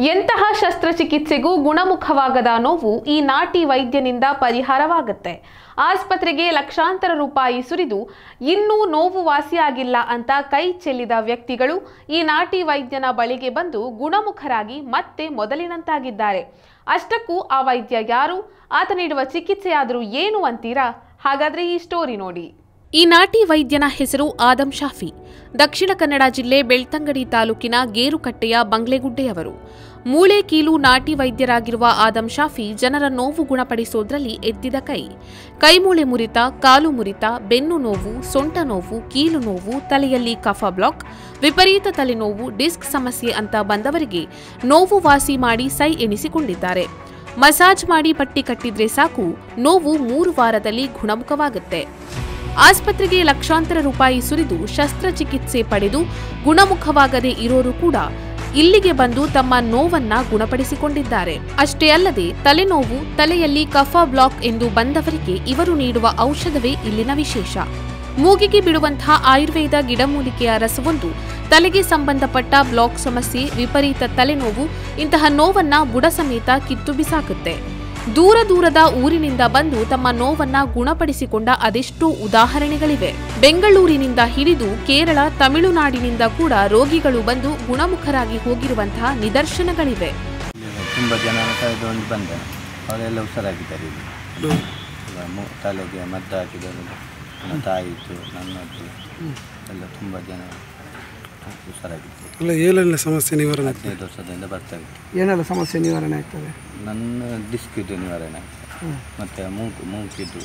ಎಂತಹ ಶಸ್ತ್ರಚಿಕಿತ್ಸೆಗೂ ಗುಣಮುಖವಾಗದ ನೋವು ಈ ನಾಟಿ ವೈದ್ಯನಿಂದ ಪರಿಹಾರವಾಗುತ್ತೆ ಆಸ್ಪತ್ರೆಗೆ ಲಕ್ಷಾಂತರ ರೂಪಾಯಿ ಸುರಿದು ಇನ್ನೂ ನೋವು ವಾಸಿಯಾಗಿಲ್ಲ ಅಂತ ಕೈ ಚೆಲ್ಲಿದ ವ್ಯಕ್ತಿಗಳು ಈ ನಾಟಿ ವೈದ್ಯನ ಬಳಿಗೆ ಬಂದು ಗುಣಮುಖರಾಗಿ ಮತ್ತೆ ಮೊದಲಿನಂತಾಗಿದ್ದಾರೆ ಅಷ್ಟಕ್ಕೂ ಆ ವೈದ್ಯ ಯಾರು ಆತ ನೀಡುವ ಚಿಕಿತ್ಸೆಯಾದರೂ ಏನು ಅಂತೀರಾ ಹಾಗಾದ್ರೆ ಈ ಸ್ಟೋರಿ ನೋಡಿ ಈ ನಾಟಿ ವೈದ್ಯನ ಹೆಸರು ಆದಂ ಶಾಫಿ ದಕ್ಷಿಣ ಕನ್ನಡ ಜಿಲ್ಲೆ ಬೆಳ್ತಂಗಡಿ ತಾಲೂಕಿನ ಗೇರುಕಟ್ಟೆಯ ಬಂಗ್ಲೆಗುಡ್ಡೆಯವರು ಮೂಳೆ ಕೀಲು ನಾಟಿ ವೈದ್ಯರಾಗಿರುವ ಆದಂ ಶಾಫಿ ಜನರ ನೋವು ಗುಣಪಡಿಸೋದ್ರಲ್ಲಿ ಎತ್ತಿದ ಕೈ ಕೈಮೂಳೆ ಮುರಿತ ಕಾಲು ಮುರಿತ ಬೆನ್ನು ನೋವು ಸೊಂಟ ನೋವು ಕೀಲು ನೋವು ತಲೆಯಲ್ಲಿ ಕಫ ಬ್ಲಾಕ್ ವಿಪರೀತ ತಲೆನೋವು ಡಿಸ್ಕ್ ಸಮಸ್ಯೆ ಅಂತ ಬಂದವರಿಗೆ ನೋವು ವಾಸಿ ಮಾಡಿ ಸೈ ಎಣಿಸಿಕೊಂಡಿದ್ದಾರೆ ಮಸಾಜ್ ಮಾಡಿ ಪಟ್ಟಿ ಕಟ್ಟಿದ್ರೆ ಸಾಕು ನೋವು ಮೂರು ವಾರದಲ್ಲಿ ಗುಣಮುಖವಾಗುತ್ತೆ ಆಸ್ಪತ್ರೆಗೆ ಲಕ್ಷಾಂತರ ರೂಪಾಯಿ ಸುರಿದು ಶಸ್ತ್ರಚಿಕಿತ್ಸೆ ಪಡೆದು ಗುಣಮುಖವಾಗದೆ ಇರೋರು ಕೂಡ ಇಲ್ಲಿಗೆ ಬಂದು ತಮ್ಮ ನೋವನ್ನ ಗುಣಪಡಿಸಿಕೊಂಡಿದ್ದಾರೆ ಅಷ್ಟೇ ಅಲ್ಲದೆ ತಲೆನೋವು ತಲೆಯಲ್ಲಿ ಕಫ ಬ್ಲಾಕ್ ಎಂದು ಬಂದವರಿಗೆ ಇವರು ನೀಡುವ ಔಷಧವೇ ಇಲ್ಲಿನ ವಿಶೇಷ ಮೂಗಿಗೆ ಬಿಡುವಂತಹ ಆಯುರ್ವೇದ ಗಿಡಮೂಲಿಕೆಯ ರಸವೊಂದು ತಲೆಗೆ ಸಂಬಂಧಪಟ್ಟ ಬ್ಲಾಕ್ ಸಮಸ್ಯೆ ವಿಪರೀತ ತಲೆನೋವು ಇಂತಹ ನೋವನ್ನ ಬುಡ ಸಮೇತ ಕಿತ್ತು ಬಿಸಾಕುತ್ತೆ ದೂರ ದೂರದ ಊರಿನಿಂದ ಬಂದು ತಮ್ಮ ನೋವನ್ನ ಗುಣಪಡಿಸಿಕೊಂಡ ಅದೆಷ್ಟೋ ಉದಾಹರಣೆಗಳಿವೆ ಬೆಂಗಳೂರಿನಿಂದ ಹಿಡಿದು ಕೇರಳ ತಮಿಳುನಾಡಿನಿಂದ ಕೂಡ ರೋಗಿಗಳು ಬಂದು ಗುಣಮುಖರಾಗಿ ಹೋಗಿರುವಂತಹ ನಿದರ್ಶನಗಳಿವೆ ತುಂಬ ಜನ ಕಳೆದುಕೊಂಡು ಬಂದೆ ಅವರೆಲ್ಲ ಹುಷಾರಾಗಿದ್ದಾರೆ ಈಗ ಈಗ ಮು- ತಲೆಗೆ ಮದ್ದು ಹಾಕಿದರು ನನ್ನ ತಾಯಿತು ನನ್ನದು ಎಲ್ಲ ತುಂಬ ಜನ ಹುಷಾರಾಗಿದ್ದಾರೆ ಅಲ್ಲ ಏನೆಲ್ಲ ಸಮಸ್ಯೆ ನಿವಾರಣೆ ಆಗ್ತದೆ ಹದಿನೈದು ವರ್ಷದಿಂದ ಬರ್ತಾರೆ ಏನೆಲ್ಲ ಸಮಸ್ಯೆ ನಿವಾರಣೆ ಆಗ್ತದೆ ನನ್ನ ಡಿಸ್ಕ್ ಇದು ನಿವಾರಣೆ ಆಗ್ತದೆ ಮತ್ತು ಮೂಗು ಮೂಗಿದ್ದು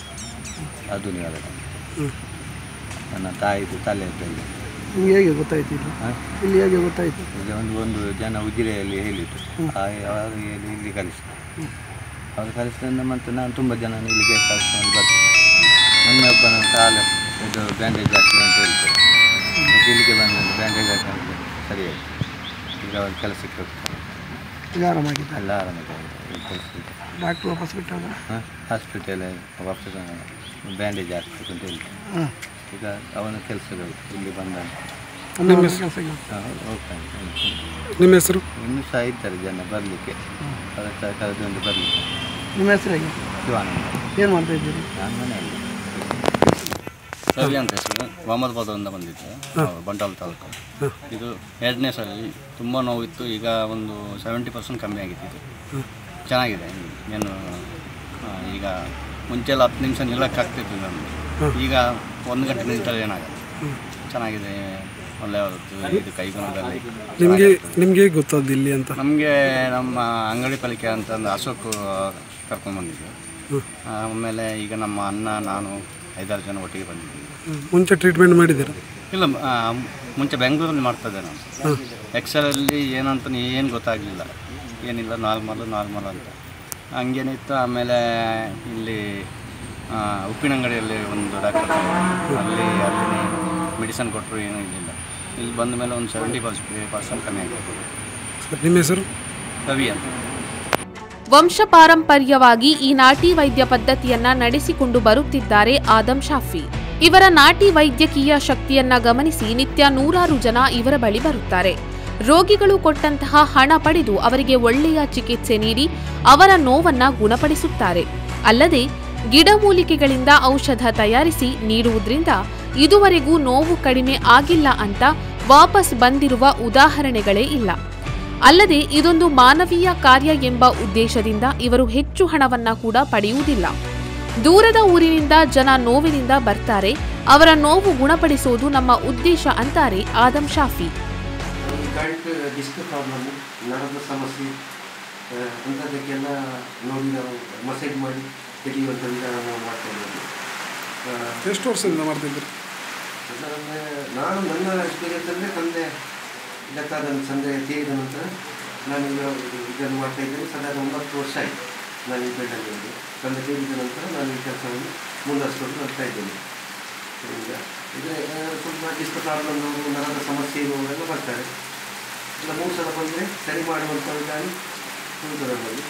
ಅದು ನಿವಾರಣೆ ಆಗ್ತದೆ ನನ್ನ ತಾಯಿದು ತಲೆಯದ್ದು ಎಲ್ಲ ನಿಮ್ಗೆ ಹೇಗೆ ಗೊತ್ತಾಯ್ತು ಇಲ್ಲಿ ಹಾಂ ಇಲ್ಲಿ ಹೇಗೆ ಗೊತ್ತಾಯ್ತು ಈಗ ಒಂದು ಒಂದು ಜನ ಉಜಿರೆಯಲ್ಲಿ ಹೇಳಿದ್ದು ಆ- ಅವರು ಇಲ್ಲಿ ಇಲ್ಲಿ ಕಲಿಸಿದ್ರು ಅವರು ಕಲಿಸಿದ್ರಿಂದ ಮತ್ತು ನಾನು ತುಂಬ ಜನ ಇಲ್ಲಿಗೆ ಕಲಿಸ್ಕೊಂಡು ಬರ್ತೀನಿ ಮೊನ್ನೆ ಒಬ್ಬನ ಕಾಲು ಇದು ಬ್ಯಾಂಡೇಜ್ ಆಗ್ತದೆ ಅಂತ ಹೇಳ್ತಾರೆ ಮತ್ತೆ ಇಲ್ಲಿಗೆ ಬಂದು ಬ್ಯಾಂಡೇಜ್ ಹಾಕಿದ್ರೆ ಸರಿಯಾಗಿ ಈಗ ಅವ್ರು ಕೆಲಸಕ್ಕೆ ಹೋಗ್ತಾರೆ ಈಗ ಆರಾಮಾಗಿದೆ ಎಲ್ಲ ಆರಾಮಾಗಿದೆ ಕೆಲಸಕ್ಕೆ ಡಾಕ್ಟ್ರು ವಾಪಸ್ ಬಿಟ್ಟಾಗ ಹಾಂ ಹಾಸ್ಪಿಟಲ್ ವಾಪಸ್ ಬ್ಯಾಂಡೇಜ್ ಹಾಕ್ಬೇಕು ಅಂತ ಹೇಳ್ತಾರೆ ಹಾಂ ಈಗ ಅವನ ಕೆಲಸಗಳು ಇಲ್ಲಿ ಬಂದ ಒಂದು ಕೆಲಸಕ್ಕೆ ಹೋಗ್ತಾನೆ ನಿಮ್ಮ ಹೆಸರು ಇನ್ನೂ ಸಹ ಇದ್ದಾರೆ ಜನ ಬರಲಿಕ್ಕೆ ಅದಕ್ಕೆ ಕರೆದುಕೊಂಡು ಬರಲಿಕ್ಕೆ ನಿಮ್ಮ ಹೆಸರು ಹೇಗೆ ಶಿವಾನಂದ ಏನು ಮಾಡ್ತಾ ಇದ್ದೀರಿ ನಾನು ಮನೆಯಲ್ಲಿ ರವಿ ಅಂತ ಹೆಸರು ಮೊಹಮ್ಮದಾಬಾದಿಂದ ಬಂದಿದ್ದೆ ನಾವು ಬಂಟಾಳ ತಾಲೂಕು ಇದು ಎರಡನೇ ಸಲ ತುಂಬ ನೋವಿತ್ತು ಈಗ ಒಂದು ಸೆವೆಂಟಿ ಪರ್ಸೆಂಟ್ ಕಮ್ಮಿ ಆಗಿದೆ ಇದು ಚೆನ್ನಾಗಿದೆ ಏನು ಆ, ಈಗ ಮುಂಚೆಲ್ಲ ಹತ್ತು ನಿಮಿಷ ನಿಲ್ಲಕ್ಕಾಗ್ತಿತ್ತು ನಮಗೆ ಈಗ ಒಂದು ಗಂಟೆ ನಿಂತರೆ ಏನಾಗಲ್ಲ ಚೆನ್ನಾಗಿದೆ ಒಳ್ಳೆಯ ಇದು ಕೈಗುಣದಲ್ಲಿ ನಿಮಗೆ ನಿಮಗೆ ಹೇಗೆ ಗೊತ್ತಾದ್ದು ಇಲ್ಲಿ ಅಂತ ನಮಗೆ ನಮ್ಮ ಅಂಗಡಿ ಪಾಲಿಕೆ ಅಂತಂದು ಅಶೋಕ್ ಕರ್ಕೊಂಡ್ಬಂದಿದ್ದು ಆಮೇಲೆ ಈಗ ನಮ್ಮ ಅಣ್ಣ ನಾನು ಐದಾರು ಜನ ಒಟ್ಟಿಗೆ ಬಂದಿದ್ದೀವಿ ಹ್ಮ್. ಮುಂಚೆ ಟ್ರೀಟ್ಮೆಂಟ್ ಮಾಡಿದ್ದೀರಾ ಇಲ್ಲ ಆ, ಮುಂಚೆ ಬೆಂಗಳೂರಲ್ಲಿ ಮಾಡ್ತಿದ್ದೆ ನಾನು ಎಕ್ಸರಲ್ಲಿ ಏನಂತ ಏನು ಗೊತ್ತಾಗಲಿಲ್ಲ ಏನಿಲ್ಲ ನಾರ್ಮಲ್ ನಾರ್ಮಲ್ ಅಂತ ಹಂಗೇನಿತ್ತು ಆಮೇಲೆ ಇಲ್ಲಿ ಆ, ಉಪ್ಪಿನಂಗಡಿಯಲ್ಲಿ ಒಂದು ಡಾಕ್ಟರ್ ಅಲ್ಲಿ ಅಲ್ಲಿ ಮೆಡಿಸನ್ ಕೊಟ್ಟರು ಏನೂ ಇರಲಿಲ್ಲ ಇಲ್ಲಿ ಬಂದ ಮೇಲೆ ಒಂದು ಸೆವೆಂಟಿ ಪರ್ಸೆಂಟ್ ಪರ್ಸೆಂಟ್ ಕಮ್ಮಿ ಆಗಿದೆ ಸರ್ ನಿಮ್ಮ ಹೆಸರು ರವಿ ಅಂತ ವಂಶ ಪಾರಂಪರ್ಯವಾಗಿ ಈ ನಾಟಿ ವೈದ್ಯ ಪದ್ಧತಿಯನ್ನ ನಡೆಸಿಕೊಂಡು ಬರುತ್ತಿದ್ದಾರೆ ಆದಂ ಶಾಫಿ ಇವರ ನಾಟಿ ವೈದ್ಯಕೀಯ ಶಕ್ತಿಯನ್ನ ಗಮನಿಸಿ ನಿತ್ಯ ನೂರಾರು ಜನ ಇವರ ಬಳಿ ಬರುತ್ತಾರೆ ರೋಗಿಗಳು ಕೊಟ್ಟಂತಹ ಹಣ ಪಡೆದು ಅವರಿಗೆ ಒಳ್ಳೆಯ ಚಿಕಿತ್ಸೆ ನೀಡಿ ಅವರ ನೋವನ್ನ ಗುಣಪಡಿಸುತ್ತಾರೆ ಅಲ್ಲದೆ ಗಿಡಮೂಲಿಕೆಗಳಿಂದ ಔಷಧ ತಯಾರಿಸಿ ನೀಡುವುದರಿಂದ ಇದುವರೆಗೂ ನೋವು ಕಡಿಮೆ ಆಗಿಲ್ಲ ಅಂತ ವಾಪಸ್ ಬಂದಿರುವ ಉದಾಹರಣೆಗಳೇ ಇಲ್ಲ ಅಲ್ಲದೆ ಇದೊಂದು ಮಾನವೀಯ ಕಾರ್ಯ ಎಂಬ ಉದ್ದೇಶದಿಂದ ಇವರು ಹೆಚ್ಚು ಹಣವನ್ನ ಕೂಡ ಪಡೆಯುವುದಿಲ್ಲ ದೂರದ ಊರಿನಿಂದ ಜನ ನೋವಿನಿಂದ ಬರ್ತಾರೆ ಅವರ ನೋವು ಗುಣಪಡಿಸುವುದು ನಮ್ಮ ಉದ್ದೇಶ ಅಂತಾರೆ Adam Shafi joint disc problem ನರದ ಸಮಸ್ಯೆ ಆ, ಅಂಥದ್ದಕ್ಕೆಲ್ಲ ನೋಡಿ ನಾವು ಮಸಾಜ್ ಮಾಡಿ ತೆಗೆಯುವಂಥ ವಿಧಾನ ನಾವು ಮಾಡ್ತಾ ಇದ್ದೀವಿ ಆ, ಎಷ್ಟು ವರ್ಷದಿಂದ ಮಾಡ್ತಿದ್ದೀರಿ ಅದರಲ್ಲಿ ನಾನು ನನ್ನ ಎಕ್ಸ್ಪೀರಿಯನ್ಸಲ್ಲೇ ತಂದೆ ಲೆಕ್ಕಾದ ತಂದೆ ತೀರಿದ ನಂತರ ನಾನು ಈಗ ಇದನ್ನು ಮಾಡ್ತಾ ಇದ್ದೇನೆ ಸಾಧಾರಣ ಒಂಬತ್ತು ವರ್ಷ ಆಯಿತು ನಾನು ಈ ಫೀಲ್ಡಲ್ಲಿ ಇರೋದು ತಂದೆ ತೀರಿದ ನಂತರ ನಾನು ಈ ಕೆಲಸವನ್ನು ಮುಂದುವರಿಸ್ಕೊಂಡು ಬರ್ತಾ ಇದ್ದೇನೆ ಈಗ ಇದೆ ಆ, ಸ್ವಲ್ಪ ಡಿಸ್ಕ್ ಪ್ರಾಬ್ಲಮ್ ನರದ ಸಮಸ್ಯೆ ಇರುವವರೆಲ್ಲ ಬರ್ತಾರೆ ಇಲ್ಲ ಮೂರು ಸಲ ಬಂದರೆ ಸರಿ ಮಾಡುವಂಥ ವಿಧಾನ ಉಂಟು ನಮ್ಮಲ್ಲಿ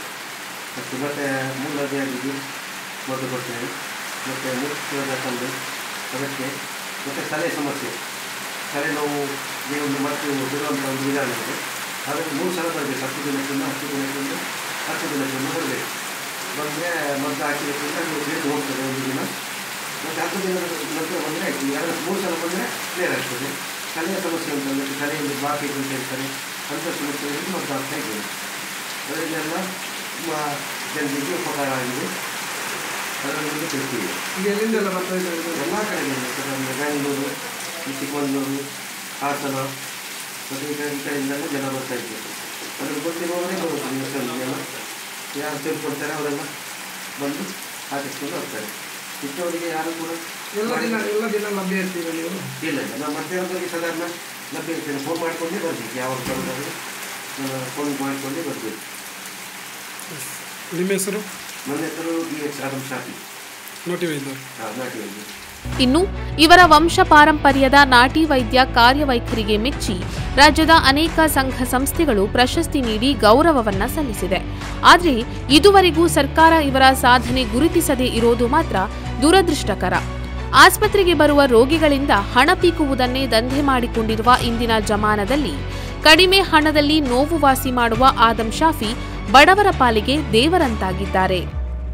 ಮತ್ತು ಮತ್ತೆ ಮೂಲವ್ಯಾಧಿಗೆ ಮದ್ದು ಕೊಡ್ತೇವೆ ಮತ್ತು ಮುಖ್ಯವಾದ ತಂದೆ ಅದಕ್ಕೆ ಮತ್ತು ತಲೆ ಸಮಸ್ಯೆ ತಲೆನೋವು ಒಂದು ಮತ್ತು ಬಿಡುವಂಥ ಒಂದು ವಿಧಾನ ಇದೆ ಅದನ್ನು ಮೂರು ಸಲ ಬರಬೇಕು ಹತ್ತು ದಿನಕ್ಕಿಂತ ಹತ್ತು ದಿನಕ್ಕಿಂತ ಹತ್ತು ದಿನಕ್ಕಿಂತ ಬರಬೇಕು ಬಂದರೆ ಮದ್ದು ಹಾಕಿದ್ದಕ್ಕಿಂತ ಅದು ಬೇಗ ಹೋಗ್ತದೆ ಒಂದು ದಿನ ಮತ್ತು ಹತ್ತು ದಿನದ ನಂತರ ಬಂದರೆ ಆಯಿತು ಎರಡು ಮೂರು ಸಲ ಬಂದರೆ ಕ್ಲಿಯರ್ ಆಗ್ತದೆ ತಲೆಯ ಸಮಸ್ಯೆ ಉಂಟಲ್ಲ ತಲೆಯಲ್ಲಿ ಬಾಕಿ ಅಂತ ಹೇಳ್ತಾರೆ ಅಂಥ ಸಮಸ್ಯೆಗಳಿಗೆ ಮದ್ದು ಆಗ್ತಾ ಇದ್ದೇವೆ ಅದರಿಂದೆಲ್ಲ ತುಂಬ ಜನರಿಗೆ ಉಪಕಾರ ಆಗಿದೆ ಅದನ್ನು ನಿಮಗೆ ತಿಳಿಸ್ತೀವಿ ಈಗ ಎಲ್ಲಿಂದೆಲ್ಲ ಬರ್ತಾ ಇದ್ದಾರೆ ಇದು? ಎಲ್ಲ ಕಡೆಯಿಂದ ಸರ್ ಅಂದರೆ ಬ್ಯಾಂಗ್ಳೂರು ಈ ಚಿಕ್ಕಮಗಳೂರು ಹಾಸನ ಮತ್ತು ಈ ಕಡೆ ಈ ಕಡೆಯಿಂದೆಲ್ಲ ಜನ ಬರ್ತಾ ಇದ್ದಾರೆ ಅದ್ರ ಗೊತ್ತಿರುವವರೇ ಬರೋದು ನಿಮ್ಮ ಸಂಜೆಲ್ಲ ಯಾರು ತಿಳ್ಕೊಡ್ತಾರೆ ಅವರೆಲ್ಲ ಬಂದು ಹಾಕಿಸ್ಕೊಂಡು ಹೋಗ್ತಾರೆ ಚಿಕ್ಕವರಿಗೆ ಯಾರು ಕೂಡ ಎಲ್ಲ ದಿನ ಎಲ್ಲ ದಿನ ಲಭ್ಯ ಇರ್ತೀರ ನೀವು ಇಲ್ಲ ಇಲ್ಲ ನಾವು ಮಧ್ಯಾಹ್ನದಲ್ಲಿ ಸಾಧಾರಣ ಲಭ್ಯ ಇರ್ತೇನೆ ಫೋನ್ ಮಾಡಿಕೊಂಡೇ ಬರಬೇಕು ಯಾವಾಗ ಬರೋದಾದ್ರೆ ಫೋನ್ ಮಾಡಿಕೊಂಡೇ ಬರಬೇಕು ನಿಮ್ಮ ಹೆಸರು ನನ್ನ ಹೆಸರು ಬಿ ಎಚ್ ಆದಮ್ ಶಾಫಿ ನೋಟಿ ವೈದ್ಯರು ನಾಟಿ ವೈದ್ಯ ಇನ್ನು ಇವರ ವಂಶ ಪಾರಂಪರ್ಯದ ನಾಟಿ ವೈದ್ಯ ಕಾರ್ಯವೈಖರಿಗೆ ಮೆಚ್ಚಿ ರಾಜ್ಯದ ಅನೇಕ ಸಂಘ ಸಂಸ್ಥೆಗಳು ಪ್ರಶಸ್ತಿ ನೀಡಿ ಗೌರವವನ್ನ ಸಲ್ಲಿಸಿದೆ ಆದರೆ ಇದುವರೆಗೂ ಸರ್ಕಾರ ಇವರ ಸಾಧನೆ ಗುರುತಿಸದೇ ಇರೋದು ಮಾತ್ರ ದುರದೃಷ್ಟಕರ ಆಸ್ಪತ್ರೆಗೆ ಬರುವ ರೋಗಿಗಳಿಂದ ಹಣ ಪೀಕುವುದನ್ನೇ ದಂಧೆ ಮಾಡಿಕೊಂಡಿರುವ ಇಂದಿನ ಜಮಾನದಲ್ಲಿ ಕಡಿಮೆ ಹಣದಲ್ಲಿ ನೋವು ವಾಸಿ ಮಾಡುವ ಆದಂ ಶಾಫಿ ಬಡವರ ಪಾಲಿಗೆ ದೇವರಂತಾಗಿದ್ದಾರೆ